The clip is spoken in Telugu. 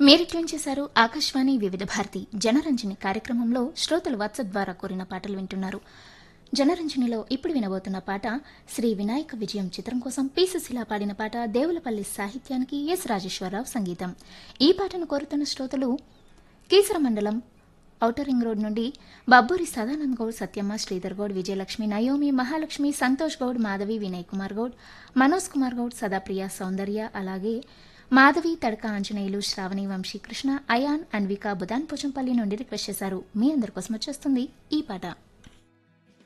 మీరు ట్యూన్ చేశారు ఆకాశవాణి వివిధ భారతి జనరంజని కార్యక్రమంలో శ్రోతలు వాట్సాప్ ద్వారా కోరిన పాటలు వింటున్నారు జనరంజనిలో ఇప్పుడు వినబోతున్న పాట శ్రీ వినాయక విజయం చిత్రం కోసం పి సుశీల పాడిన పాట దేవులపల్లి సాహిత్యానికి ఎస్ రాజేశ్వరరావు సంగీతం ఈ పాటను కోరుతున్న శ్రోతలు కీసర మండలం ఔటర్ రింగ్ రోడ్ నుండి బబ్బూరి సదానంద్ గౌడ్ సత్యమ్మ శ్రీధర్ గౌడ్ విజయలక్ష్మి నయోమి మహాలక్ష్మి సంతోష్ గౌడ్ మాధవి వినయ్ కుమార్ గౌడ్ మనోజ్ కుమార్ గౌడ్ సదాప్రియ సౌందర్య అలాగే మాధవి తడక ఆంజనేయులు శ్రావణి వంశీకృష్ణ అయాన్ అన్విక బుదాన్ పోచంపల్లి నుండి రిక్వెస్ట్ చేశారు మీ అందరి కోసం వచ్చేస్తుంది ఈ పాట